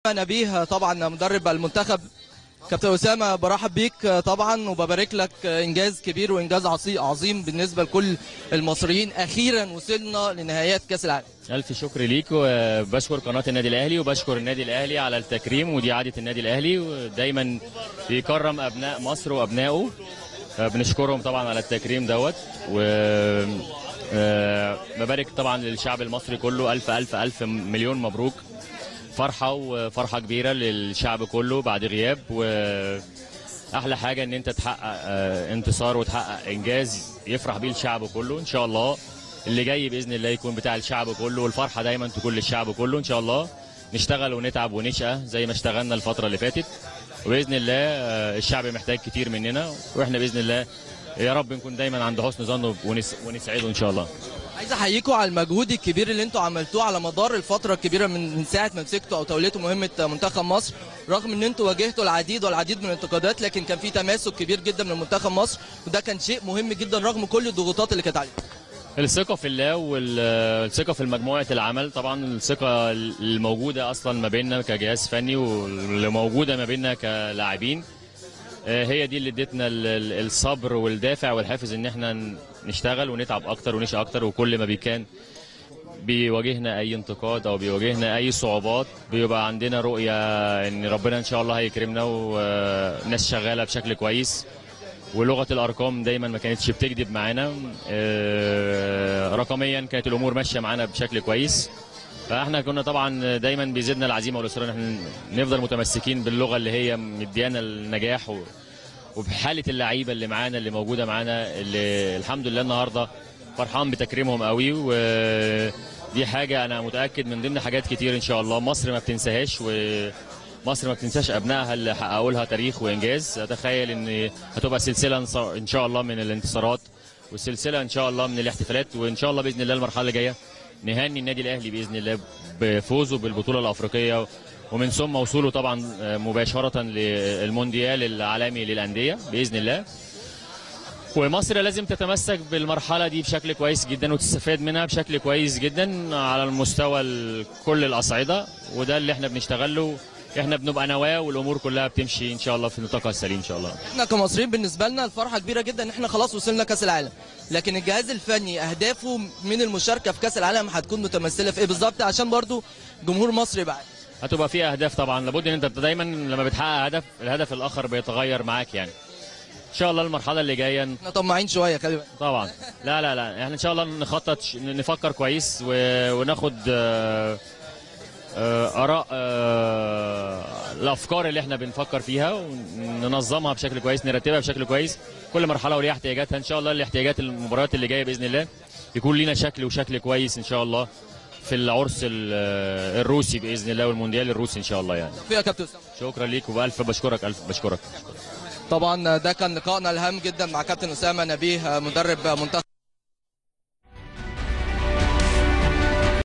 نبيه طبعا مدرب المنتخب كابتن اسامه برحب بيك طبعا وببارك لك انجاز كبير وانجاز عصي- عظيم بالنسبه لكل المصريين اخيرا وصلنا لنهايات كاس العالم ألف شكر ليك وبشكر قناة النادي الأهلي وبشكر النادي الأهلي على التكريم ودي عادة النادي الأهلي ودايما بيكرم أبناء مصر وأبنائه بنشكرهم طبعا على التكريم دوت و آه، ببارك طبعا للشعب المصري كله ألف ألف ألف مليون مبروك فرحة وفرحة كبيرة للشعب كله بعد غياب وأحلى حاجة إن أنت تحقق آه، انتصار وتحقق إنجاز يفرح بيه الشعب كله إن شاء الله اللي جاي باذن الله يكون بتاع الشعب كله والفرحه دايما تكون للشعب كله ان شاء الله نشتغل ونتعب ونشقى زي ما اشتغلنا الفتره اللي فاتت وباذن الله آه، الشعب محتاج كتير مننا واحنا باذن الله يا رب نكون دايما عند حسن ظنه ونس... ونسعده ان شاء الله عايز احييكم على المجهود الكبير اللي انتوا عملتوه على مدار الفتره الكبيره من من ساعه ما مسكتوا او توليتوا مهمه منتخب مصر رغم ان انتوا واجهتوا العديد والعديد من الانتقادات لكن كان في تماسك كبير جدا من منتخب مصر وده كان شيء مهم جدا رغم كل الضغوطات اللي كانت عليه الثقة في الله والثقة في مجموعة العمل طبعا الثقة الموجودة أصلا ما بيننا كجهاز فني واللي موجودة ما بيننا كلاعبين آه، هي دي اللي ادتنا ال- ال- الصبر والدافع والحافز ان احنا نشتغل ونتعب اكتر ونشقى اكتر وكل ما بيكان بيواجهنا اي انتقاد او بيواجهنا اي صعوبات بيبقى عندنا رؤية ان ربنا ان شاء الله هيكرمنا وناس شغالة بشكل كويس ولغه الارقام دايما ما كانتش بتكذب معانا آه، رقميا كانت الامور ماشيه معانا بشكل كويس فاحنا كنا طبعا دايما بيزيدنا العزيمه والاصرار ان احنا نفضل متمسكين باللغه اللي هي مديانا النجاح و- وبحاله اللعيبه اللي معانا اللي موجوده معانا اللي الحمد لله النهارده فرحان بتكريمهم قوي ودي حاجه انا متاكد من ضمن حاجات كتير ان شاء الله مصر ما بتنساهاش ومصر ما بتنساش ابنائها اللي حققوا لها تاريخ وانجاز اتخيل ان هتبقى سلسله إنص- ان شاء الله من الانتصارات والسلسله ان شاء الله من الاحتفالات وان شاء الله باذن الله المرحله اللي جايه نهني النادي الاهلي باذن الله بفوزه بالبطوله الافريقيه ومن ثم وصوله طبعا مباشره للمونديال العالمي للانديه باذن الله ومصر لازم تتمسك بالمرحله دي بشكل كويس جدا وتستفاد منها بشكل كويس جدا على المستوى ال- كل الاصعده وده اللي احنا بنشتغله احنا بنبقى نواه والامور كلها بتمشي ان شاء الله في نطاقها السليم ان شاء الله احنا كمصريين بالنسبه لنا الفرحه كبيره جدا ان احنا خلاص وصلنا كاس العالم لكن الجهاز الفني اهدافه من المشاركه في كاس العالم هتكون متمثله في ايه بالظبط عشان برضو جمهور مصر يبقى عارف. هتبقى فيها اهداف طبعا لابد ان انت دايما لما بتحقق هدف الهدف الاخر بيتغير معاك يعني ان شاء الله المرحله اللي جايه احنا طماعين شويه خلي بالك طبعا لا لا لا احنا ان شاء الله نخطط ش- نفكر كويس و- وناخد آه، آه، اراء آه، الافكار اللي احنا بنفكر فيها وننظمها بشكل كويس نرتبها بشكل كويس كل مرحله وليها احتياجاتها ان شاء الله الاحتياجات المباريات اللي جايه باذن الله يكون لينا شكل وشكل كويس ان شاء الله في العرس ال- الروسي باذن الله والمونديال الروسي ان شاء الله يعني فيها كابتن اسامه شكرا ليك والف بشكرك الف بشكرك طبعا ده كان لقائنا الهام جدا مع كابتن اسامه نبيه مدرب منتخب